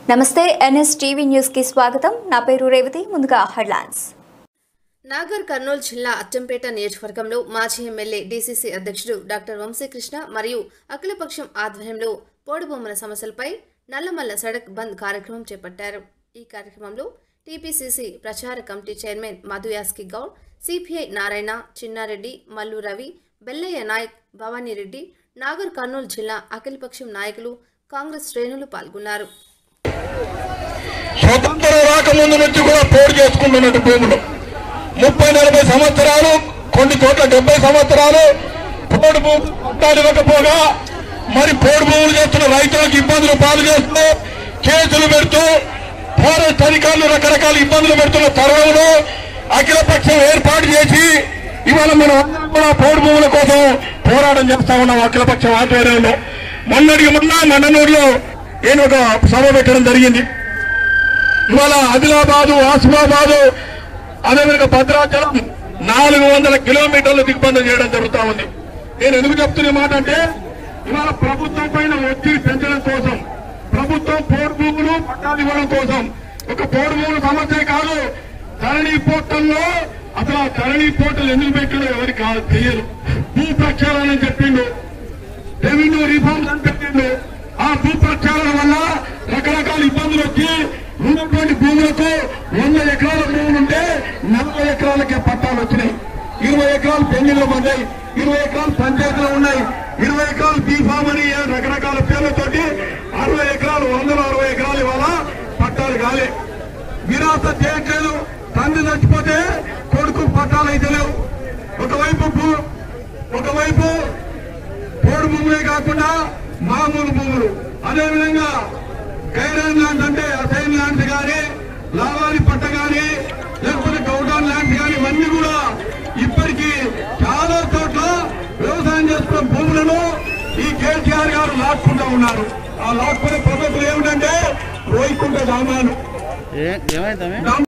నమస్తే NS TV news కి స్వాగతం నా పేరు రేవతి ముందుగా హెడ్లైన్స్ నాగర్ కర్నూలు జిల్లా అచ్చంపేట నియోజకవర్గంలో మాజీ ఎమ్మెల్యే డీసీసీ అధ్యక్షుడు డాక్టర్ వంశీకృష్ణ మరియు అఖిలపక్షం ఆధ్వర్యంలో పోడుబొమ్మల సమస్యలపై నల్లమల్ల సడక్ బంద్ కార్యక్రమం చేపట్టారు ఈ కార్యక్రమంలో టీపీసీసీ ప్రచార committee chairman Madhu Yaskhi Goud CPI Narayana Chinna Reddy Mallu Ravi Bellaiah Nayak Bhavani Reddy Nagar Kurnool జిల్లా అఖిలపక్షం నాయకులు కాంగ్రెస్ శ్రేణులు పాల్గొన్నారు స్వతంత్రం రాకముందు నుంచి కూడా పోడు చేసుకుంటున్నట్టు భూములు ముప్పై నలభై సంవత్సరాలు కొన్ని చోట్ల డెబ్బై సంవత్సరాలు పోడు భూములు పట్టాలు ఇవ్వకపోగా మరి పోడు భూములు చేస్తున్న రైతులకు ఇబ్బందులు పాలు చేస్తూ కేసులు పెడుతూ ఫారెస్ట్ అధికారులు రకరకాల ఇబ్బందులు పెడుతున్న తరుణంలో అఖిల పక్షం ఏర్పాటు చేసి ఇవాళ మనం అందరం కూడా పోడు భూముల కోసం పోరాటం చేస్తా ఉన్నాం అఖిల పక్షం ఆధ్వర్యంలో మొన్నటికి మొన్న మండనూరులో నేను ఒక సభ పెట్టడం జరిగింది ఇవాళ ఆదిలాబాదు ఆసిఫాబాదు అదేవిధంగా భద్రాచలం నాలుగు వందల కిలోమీటర్లు దిగ్బంధం చేయడం జరుగుతా ఉంది నేను ఎందుకు చెప్తున్న మాట అంటే ఇవాళ ప్రభుత్వం పైన ఒత్తిడి పెంచడం కోసం ప్రభుత్వం పోడు భూములు పట్టాలు ఇవ్వడం కోసం ఒక పోడు భూముల సమస్య కాదు ధరణి పోర్టల్లో అసలు ఆ ధరణి పోర్టల్ ఎందుకు పెట్టాడో ఎవరికి కాదు తెలియదు భూ ప్రక్షాళన అని చెప్పిండు రెవెన్యూ రిఫార్మ్స్ అని పెట్టిండు ఆ భూ ప్రక్షాళన వల్ల రకరకాల ఇబ్బందులు వచ్చి ఉన్నటువంటి భూములకు వంద ఎకరాల భూములు ఉంటే నలభై ఎకరాలకే పట్టాలు వచ్చినాయి ఇరవై ఎకరాలు పెళ్లిలో పడ్డాయి ఇరవై ఎకరాలు పంచాయతీలో ఉన్నాయి ఇరవై ఎకరాలు బీఫామ్ అని రకరకాల పేర్లతోటి అరవై ఎకరాలు వందల అరవై ఎకరాలు ఇవాళ పట్టాలు కాలే విరాస చేయట్లేదు తండ్రి చచ్చిపోతే కొడుకు పట్టాలు అయితే లేవు ఒకవైపు భూ- ఒకవైపు పోడు భూములే కాకుండా మామూలు భూములు అదేవిధంగా గైరాన్ ల్యాండ్స్ అంటే అసైన్ ల్యాండ్స్ కానీ లావారి పట్ట కానీ లేకపోతే గౌడౌన్ ల్యాండ్స్ కానీ ఇవన్నీ కూడా ఇప్పటికీ చాలా చోట్ల వ్యవసాయం చేస్తున్న భూములను ఈ కేసీఆర్ గారు లాక్కుంటా ఉన్నారు ఆ లాక్కునే పద్ధతులు ఏమిటంటే రోయికుంట గ్రామాలు ఏ- ఏమైంది తమ్మి? గ్రామ